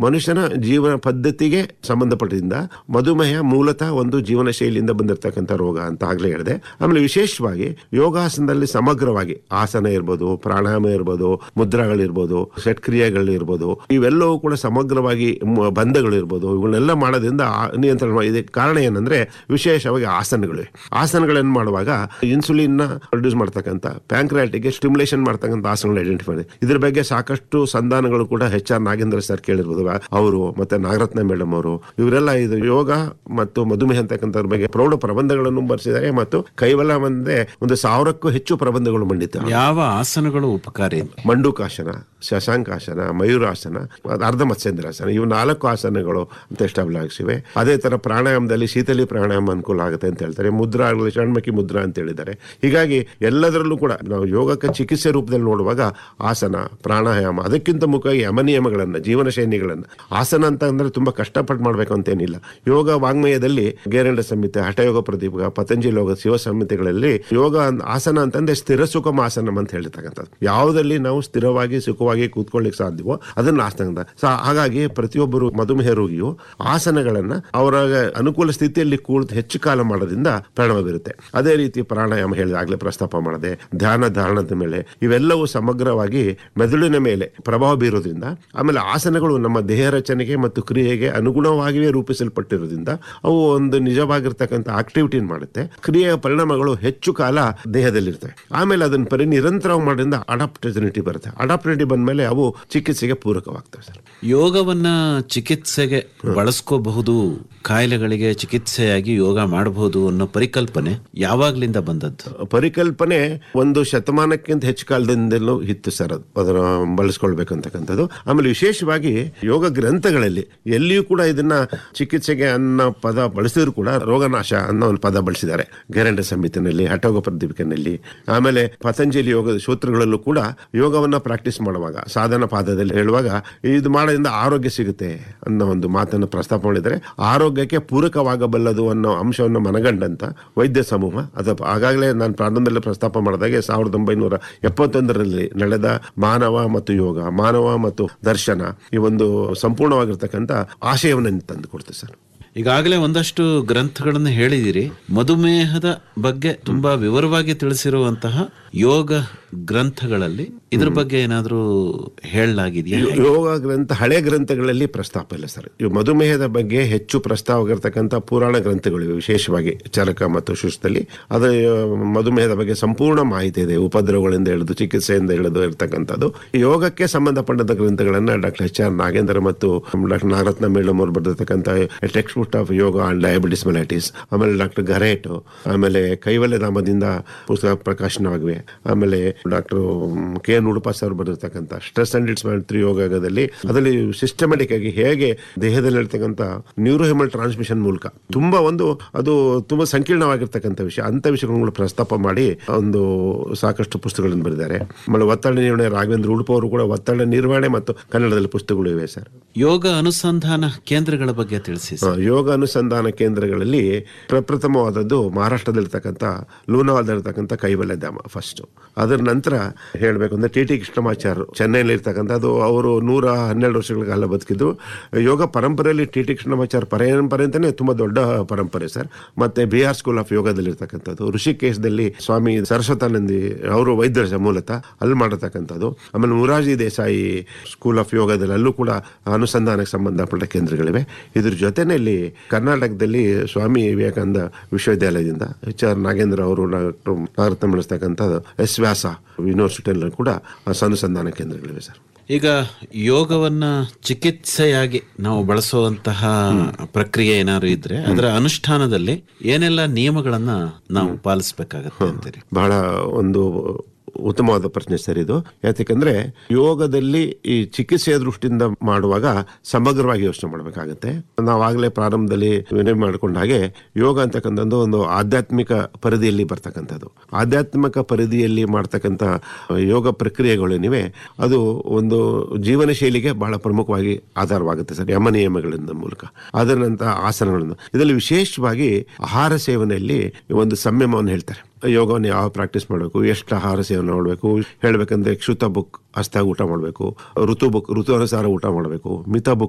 ಮನುಷ್ಯನ ಜೀವನ ಪದ್ಧತಿಗೆ ಸಂಬಂಧಪಟ್ಟಿದ್ದ ಮಧುಮೇಹ ಮೂಲತಃ ಒಂದು ಜೀವನ ಶೈಲಿಯಿಂದ ಬಂದಿರತಕ್ಕಂಥ ರೋಗ ಅಂತ ಆಗ್ಲೇ ಹೇಳಿದೆ ಆಮೇಲೆ ವಿಶೇಷವಾಗಿ ಯೋಗಾಸನದಲ್ಲಿ ಸಮಗ್ರವಾಗಿ ಆಸನ ಇರ್ಬೋದು ಪ್ರಾಣಾಯಾಮ ಇರ್ಬೋದು ಮುದ್ರಾಗಳಿರ್ಬೋದು ಷಟ್ಕ್ರಿಯೆಗಳಿರ್ಬೋದು ಇವೆಲ್ಲವೂ ಕೂಡ ಸಮಗ್ರವಾಗಿ ಮ- ಬಂಧಗಳಿರ್ಬೋದು ಇವುಗಳನ್ನೆಲ್ಲ ಮಾಡೋದ್ರಿಂದ ಆ ನಿಯಂತ್ರಣ ಮಾಡಿ- ಇದಕ್ಕೆ ಕಾರಣ ಏನಂದ್ರೆ ವಿಶೇಷವಾಗಿ ಆಸನಗಳಿವೆ ಆಸನಗಳನ್ನು ಮಾಡುವಾಗ ಇನ್ಸುಲಿನ್ ನ ಪ್ರೊಡ್ಯೂಸ್ ಮಾಡ್ತಕ್ಕಂಥ ಪ್ಯಾಂಕ್ರಾಟಿಗೆ ಸ್ಟಿಮ್ಯುಲೇಷನ್ ಮಾಡ್ತಕ್ಕಂಥ ಆಸನಗಳು ಐಡೆಂಟಿಫೈ ಮಾಡಿ ಇದ್ರ ಬಗ್ಗೆ ಸಾಕಷ್ಟು ಸಂಧಾನಗಳು ಕೂಡ ಎಚ್ ಆರ್ ನಾಗೇಂದ್ರ ಸರ್ ಕೇಳಿರ್ಬೋದು ಅವರು ಮತ್ತೆ ನಾಗರತ್ನ ಮೇಡಮ್ ಅವರು ಇವರೆಲ್ಲ ಇದು ಯೋಗ ಮತ್ತು ಮಧುಮೇಹ ಅಂತಕ್ಕಂಥದ್ರ ಬಗ್ಗೆ ಪ್ರೌಢ ಪ್ರಬಂಧಗಳನ್ನು ಬರೆಸಿದ್ದಾರೆ ಮತ್ತು ಕೈವಲ ಒಂದೇ ಒಂದು ಸಾವಿರಕ್ಕೂ ಹೆಚ್ಚು ಪ್ರಬಂಧಗಳು ಮಂಡಿತಾರೆ ಯಾವ ಆಸನಗಳು ಉಪಕಾರಿ ಮಂಡುಕಾಸನ ಶಶಾಂಕಾಸನ ಮಯೂರಾಸನ ಅರ್ಧ ಮತ್ಸ್ಯೇಂದ್ರಾಸನ ಇವು ನಾಲ್ಕು ಆಸನಗಳು ಅಂತ ಎಸ್ಟಾಬ್ಲಿಷ್ ಇವೆ ಅದೇ ತರ ಪ್ರಾಣಾಯಾಮದಲ್ಲಿ ಶೀತಲಿ ಪ್ರಾಣಾಯಾಮ ಅನುಕೂಲ ಆಗುತ್ತೆ ಅಂತ ಹೇಳ್ತಾರೆ ಮುದ್ರಾ ಆಗಲಿ ಷಣ್ಮುಖಿ ಮುದ್ರಾ ಅಂತ ಹೇಳಿದ್ದಾರೆ ಹೀಗಾಗಿ ಎಲ್ಲದರಲ್ಲೂ ಕೂಡ ನಾವು ಯೋಗಕ್ಕೆ ಚಿಕಿತ್ಸೆ ರೂಪದಲ್ಲಿ ನೋಡುವಾಗ ಆಸನ ಪ್ರಾಣಾಯಾಮ ಅದಕ್ಕಿಂತ ಮುಖ್ಯವಾಗಿ ಯಮನಿಯಮಗಳನ್ನ ಜೀವನ ಶೈಲಿಗಳನ್ನ ಆಸನ ಅಂತ ಅಂದ್ರೆ ತುಂಬಾ ಕಷ್ಟಪಟ್ಟು ಮಾಡ್ಬೇಕು ಅಂತೇನಿಲ್ಲ ಯೋಗ ವಾಂಗ್ಮಯದಲ್ಲಿ ಗೇರಂಡ ಸಂಹಿತೆ ಹಠಯೋಗ ಪ್ರದೀಪ ಪತಂಜಲಿ ಯೋಗ ಶಿವ ಸಂಹಿತೆಗಳಲ್ಲಿ ಯೋಗ ಅನ್- ಆಸನ ಅಂತಂದ್ರೆ ಸ್ಥಿರ ಸುಖಮ ಆಸನಂ ಅಂತ ಹೇಳಿರ್ತಕ್ಕಂಥದ್ದು ಯಾವುದಲ್ಲಿ ನಾವು ಸ್ಥಿರವಾಗಿ ಸುಖವಾಗಿ ಕೂತ್ಕೊಳ್ಳಿಕ್ಕೆ ಸಾಧ್ಯವೋ ಅದನ್ನ ಆಸನ ಅಂತ ಸೊ ಹಾಗಾಗಿ ಪ್ರತಿಯೊಬ್ಬರು ಮಧುಮೇಹ ರೋಗಿಯು ಆಸನಗಳನ್ನ ಅವರ ಅನುಕೂಲ ಸ್ಥಿತಿಯಲ್ಲಿ ಕೂಳಿತು ಹೆಚ್ಚು ಕಾಲ ಮಾಡೋದ್ರಿಂದ ಪರಿಣಾಮ ಬೀರುತ್ತೆ ಅದೇ ರೀತಿ ಪ್ರಾಣಾಯಾಮ ಹೇಳಿದ ಆಗ್ಲೇ ಪ್ರಸ್ತಾಪ ಮಾಡಿದೆ ಧ್ಯಾನ ಧಾರಣದ ಮೇಲೆ ಇವೆಲ್ಲವೂ ಸಮಗ್ರವಾಗಿ ಮೆದುಳಿನ ಮೇಲೆ ಪ್ರಭಾವ ಬೀರೋದ್ರಿಂದ ಆಮೇಲೆ ಆಸನಗಳು ನಮ್ಮ ದೇಹ ರಚನೆಗೆ ಮತ್ತು ಕ್ರಿಯೆಗೆ ಅನುಗುಣವಾಗಿಯೇ ರೂಪಿಸಲ್ಪಟ್ಟಿರೋದ್ರಿಂದ ಅವು ಒಂದು ನಿಜವಾಗಿರ್ತಕ್ಕಂಥ ಆಕ್ಟಿವಿಟಿ ಮಾಡುತ್ತೆ ಕ್ರಿಯೆಯ ಪರಿಣಾಮಗಳು ಹೆಚ್ಚು ಕಾಲ ದೇಹದಲ್ಲಿರ್ತವೆ ಆಮೇಲೆ ಅದನ್ನು ಪರಿ ನಿರಂತರ ಮಾಡೋದ್ರಿಂದ ಅಡಾಪ್ಟಿನಿಟಿ ಬರುತ್ತೆ ಅಡಾಪ್ಟಿನಿಟಿ ಬಂದ್ಮೇಲೆ ಅವು ಚಿಕಿತ್ಸೆಗೆ ಪೂರಕವಾಗ್ತವೆ ಸರ್ ಯೋಗವನ್ನ ಚಿಕಿತ್ಸೆಗೆ ಬಳಸ್ಕೋಬಹುದು ಕಾಯಿಲೆಗಳಿಗೆ ಚಿಕಿತ್ಸೆಯಾಗಿ ಯೋಗ ಮಾಡಬಹುದು ಅನ್ನೋ ಪರಿಕಲ್ಪನೆ ಯಾವಾಗ್ಲಿಂದ ಬಂದದ್ದು ಪರಿಕಲ್ಪನೆ ಒಂದು ಶತಮಾನಕ್ಕಿಂತ ಹೆಚ್ಚು ಕಾಲದಿಂದಲೂ ಇತ್ತು ಸರ್ ಅದು ಅದರ ಬಳಸ್ಕೊಳ್ಬೇಕಂತಕ್ಕಂಥದ್ದು ಆಮೇಲೆ ವಿಶೇಷವಾಗಿ ಯೋಗ ಗ್ರಂಥಗಳಲ್ಲಿ ಎಲ್ಲಿಯೂ ಕೂಡ ಇದನ್ನ ಚಿಕಿತ್ಸೆಗೆ ಅನ್ನೋ ಪದ ಬಳಸಿದ್ರು ಕೂಡ ರೋಗನಾಶ ಅನ್ನೋ ಒಂದು ಪದ ಬಳಸಿದ್ದಾರೆ ಗೇರಂಡ ಸಂಹಿತೆನಲ್ಲಿ ಹಠೋಗ ಪ್ರದೀಪಿಕೆನಲ್ಲಿ ಆಮೇಲೆ ಪತಂಜಲಿ ಯೋಗದ ಸೂತ್ರಗಳಲ್ಲೂ ಕೂಡ ಯೋಗವನ್ನ ಪ್ರಾಕ್ಟೀಸ್ ಮಾಡುವಾಗ ಸಾಧನ ಪಾದದಲ್ಲಿ ಹೇಳುವಾಗ ಇದು ಮಾಡೋದ್ರಿಂದ ಆರೋಗ್ಯ ಸಿಗುತ್ತೆ ಅನ್ನೋ ಒಂದು ಮಾತನ್ನು ಪ್ರಸ್ತಾಪ ಮಾಡಿದರೆ ಆರೋಗ್ಯಕ್ಕೆ ಪೂರಕವಾಗಬಲ್ಲದು ಅನ್ನೋ ಅಂಶವನ್ನು ಮನಗಂಡಂತ ವೈದ್ಯ ಸಮೂಹ ಅದು ಆಗಾಗಲೇ ನಾನು ಪ್ರಾರಂಭದಲ್ಲಿ ಪ್ರಸ್ತಾಪ ಮಾಡಿದಾಗೆ ಸಾವಿರದ ಒಂಬೈನೂರ ಎಪ್ಪತ್ತೊಂದರಲ್ಲಿ ನಡೆದ ಮಾನವ ಮತ್ತು ಯೋಗ ಮಾನವ ಮತ್ತು ದರ್ಶನ ಈ ಒಂದು ಸಂಪೂರ್ಣವಾಗಿರ್ತಕ್ಕಂಥ ಆಶಯವನ್ನು ತಂದು ಕೊಡ್ತೇವೆ ಸರ್ ಈಗಾಗಲೇ ಒಂದಷ್ಟು ಗ್ರಂಥಗಳನ್ನು ಹೇಳಿದಿರಿ ಮಧುಮೇಹದ ಬಗ್ಗೆ ತುಂಬಾ ವಿವರವಾಗಿ ತಿಳಿಸಿರುವಂತಹ ಯೋಗ ಗ್ರಂಥಗಳಲ್ಲಿ ಇದ್ರ ಬಗ್ಗೆ ಏನಾದರೂ ಹೇಳಲಾಗಿದೆಯಾ ಯೋಗ ಗ್ರಂಥ ಹಳೆ ಗ್ರಂಥಗಳಲ್ಲಿ ಪ್ರಸ್ತಾಪ ಇಲ್ಲ ಸರ್ ಇವು ಮಧುಮೇಹದ ಬಗ್ಗೆ ಹೆಚ್ಚು ಪ್ರಸ್ತಾವ ಆಗಿರ್ತಕ್ಕಂಥ ಪುರಾಣ ಗ್ರಂಥಗಳಿವೆ ವಿಶೇಷವಾಗಿ ಚರಕ ಮತ್ತು ಶುಷ್ದಲ್ಲಿ ಅದು ಆ, ಮಧುಮೇಹದ ಬಗ್ಗೆ ಸಂಪೂರ್ಣ ಮಾಹಿತಿ ಇದೆ ಉಪದ್ರವಗಳಿಂದ ಹಿಡಿದು ಚಿಕಿತ್ಸೆಯಿಂದ ಹಿಡಿದು ಇರ್ತಕ್ಕಂಥದ್ದು ಯೋಗಕ್ಕೆ ಸಂಬಂಧಪಟ್ಟಂತ ಗ್ರಂಥಗಳನ್ನ ಡಾಕ್ಟರ್ ಎಚ್ ಆರ್ ನಾಗೇಂದ್ರ ಮತ್ತು ಡಾಕ್ಟರ್ ನಾಗರತ್ನ ಮೇಡಮ್ ಅವರು ಬರೆದಿರ್ತಕ್ಕಂಥ text book of yoga and diabetes mellitus ಆಮೇಲೆ ಡಾಕ್ಟರ್ ಗರೇಟ್ ಆಮೇಲೆ ಕೈವಲ್ಯಧಾಮದಿಂದ ಪುಸ್ತಕ ಪ್ರಕಾಶನವಾಗಿವೆ ಆಮೇಲೆ doctor K N Udupa sir ಬರೆದಿರ್ತಕ್ಕಂಥ ಸ್ಟ್ರೆಸ್ ಅಂಡ್ ಇಟ್ಸ್ ತ್ರಿ ಯೋಗದಲ್ಲಿ ಅದರಲ್ಲಿ ಸಿಸ್ಟಮೆಟಿಕ್ ಆಗಿ ಹೇಗೆ ದೇಹದಲ್ಲಿರ್ತಕ್ಕಂಥ ನ್ಯೂರೋ ಹೆಮಲ್ ಟ್ರಾನ್ಸ್ಮಿಷನ್ ಮೂಲಕ ತುಂಬಾ ಒಂದು ಅದು ತುಂಬಾ ಸಂಕೀರ್ಣವಾಗಿರ್ತಕ್ಕಂಥ ವಿಷಯ ಅಂತ ವಿಷಯಗಳನ್ನು ಪ್ರಸ್ತಾಪ ಮಾಡಿ ಒಂದು ಸಾಕಷ್ಟು ಪುಸ್ತಕಗಳನ್ನು ಬರೆದಿದ್ದಾರೆ ಆಮೇಲೆ ಒತ್ತಡ ನಿರ್ವಹಣೆ ರಾಘವೇಂದ್ರ ಉಡುಪ ಅವರು ಕೂಡ ಒತ್ತಡ ನಿರ್ವಹಣೆ ಮತ್ತು ಕನ್ನಡದಲ್ಲಿ ಪುಸ್ತಕಗಳು ಇವೆ ಸರ್ ಯೋಗ ಅನುಸಂಧಾನ ಕೇಂದ್ರಗಳ ಬಗ್ಗೆ ತಿಳಿಸಿ ಆ, ಯೋಗ ಅನುಸಂಧಾನ ಕೇಂದ್ರಗಳಲ್ಲಿ ಪ್ರಪ್ರಥಮವಾದದ್ದು ಮಹಾರಾಷ್ಟ್ರದಲ್ಲಿರ್ತಕ್ಕಂಥ ಲೂನಾವಾದಲ್ಲಿರ್ತಕ್ಕಂಥ ಕೈವಲ್ಯ ಧಾಮ ಫಸ್ಟ್ ಅದರ ನಂತರ ಹೇಳಬೇಕು ಅಂದ್ರೆ ಟಿ ಟಿ ಕೃಷ್ಣಮಾಚಾರ್ಯ ಚೆನ್ನೈನಲ್ಲಿ ಇರ್ತಕ್ಕಂಥದ್ದು ಅವರು ನೂರ ಹನ್ನೆರಡು ವರ್ಷಗಳ ಕಾಲ ಬದುಕಿದ್ದು ಯೋಗ ಪರಂಪರೆಯಲ್ಲಿ ಟಿ ಟಿ ಕೃಷ್ಣಮಾಚಾರ್ಯ ಪರಂಪರೆ ಅಂತಾನೆ ತುಂಬಾ ದೊಡ್ಡ ಪರಂಪರೆ ಸರ್ ಮತ್ತೆ ಬಿಹಾರ್ ಸ್ಕೂಲ್ ಆಫ್ ಯೋಗದಲ್ಲಿರ್ತಕ್ಕಂಥದ್ದು ಋಷಿಕೇಶದಲ್ಲಿ ಸ್ವಾಮಿ ಸರಸ್ವತಾನಂದಿ ಅವರು ವೈದ್ಯರ ಮೂಲತಃ ಅಲ್ಲಿ ಮಾಡತಕ್ಕಂಥದ್ದು ಆಮೇಲೆ ಮುರಾರ್ಜಿ ದೇಸಾಯಿ ಸ್ಕೂಲ್ ಆಫ್ ಯೋಗದಲ್ಲಿ ಅಲ್ಲೂ ಕೂಡ ಅನುಸಂಧಾನಕ್ಕೆ ಸಂಬಂಧಪಟ್ಟ ಕೇಂದ್ರಗಳಿವೆ ಇದ್ರ ಜೊತೆನಲ್ಲಿ ಕರ್ನಾಟಕದಲ್ಲಿ ಸ್ವಾಮಿ ವಿವೇಕಾನಂದ ವಿಶ್ವವಿದ್ಯಾಲಯದಿಂದ ಎಚ್ ಆರ್ ನಾಗೇಂದ್ರ ಅವರು ಡಾಕ್ಟರ್ ನಾಗರತ್ನ ಬೆಳೆಸ್ತಕ್ಕಂಥ ಎಸ್ ವ್ಯಾಸ ಯೂನಿವರ್ಸಿಟಿಯಲ್ಲಿ ಕೂಡ ಅನುಸಂಧಾನ ಕೇಂದ್ರಗಳಿವೆ ಸರ್ ಈಗ ಯೋಗವನ್ನ ಚಿಕಿತ್ಸೆಯಾಗಿ ನಾವು ಬಳಸುವಂತಹ ಪ್ರಕ್ರಿಯೆ ಏನಾದ್ರು ಇದ್ರೆ ಅದರ ಅನುಷ್ಠಾನದಲ್ಲಿ ಏನೆಲ್ಲ ನಿಯಮಗಳನ್ನ ನಾವು ಪಾಲಿಸಬೇಕಾಗತ್ತೆ ಅಂತೀರಿ ಬಹಳ ಒಂದು ಉತ್ತಮವಾದ ಪ್ರಶ್ನೆ ಸರ್ ಇದು ಯಾಕಂದ್ರೆ ಯೋಗದಲ್ಲಿ ಈ ಚಿಕಿತ್ಸೆಯ ದೃಷ್ಟಿಯಿಂದ ಮಾಡುವಾಗ ಸಮಗ್ರವಾಗಿ ಯೋಚನೆ ಮಾಡಬೇಕಾಗತ್ತೆ ನಾವಾಗಲೇ ಪ್ರಾರಂಭದಲ್ಲಿ ವಿನಯ ಮಾಡಿಕೊಂಡ ಹಾಗೆ ಯೋಗ ಅಂತಕ್ಕಂಥದ್ದು ಒಂದು ಆಧ್ಯಾತ್ಮಿಕ ಪರಿಧಿಯಲ್ಲಿ ಬರ್ತಕ್ಕಂಥದ್ದು ಆಧ್ಯಾತ್ಮಿಕ ಪರಿಧಿಯಲ್ಲಿ ಮಾಡ್ತಕ್ಕಂಥ ಯೋಗ ಪ್ರಕ್ರಿಯೆಗಳೇನಿವೆ ಅದು ಒಂದು ಜೀವನ ಶೈಲಿಗೆ ಬಹಳ ಪ್ರಮುಖವಾಗಿ ಆಧಾರವಾಗುತ್ತೆ ಸರ್ ಯಮ ನಿಯಮಗಳಿಂದ ಮೂಲಕ ಅದರ ನಂತರ ಆಸನಗಳಿಂದ ಇದರಲ್ಲಿ ವಿಶೇಷವಾಗಿ ಆಹಾರ ಸೇವನೆಯಲ್ಲಿ ಒಂದು ಸಂಯಮವನ್ನು ಹೇಳ್ತಾರೆ ಯೋಗವನ್ನು ಯಾವ ಪ್ರಾಕ್ಟೀಸ್ ಮಾಡಬೇಕು ಎಷ್ಟು ಆಹಾರ ಸೇವನೆ ಮಾಡಬೇಕು ಹೇಳ್ಬೇಕಂದ್ರೆ ಕ್ಷುತ ಬುಕ್ ಹಸ್ತಾಗ ಊಟ ಮಾಡಬೇಕು ಋತು ಬುಕ್ ಋತು ಅನುಸಾರ ಊಟ ಮಾಡಬೇಕು ಮಿತ ಬುಕ್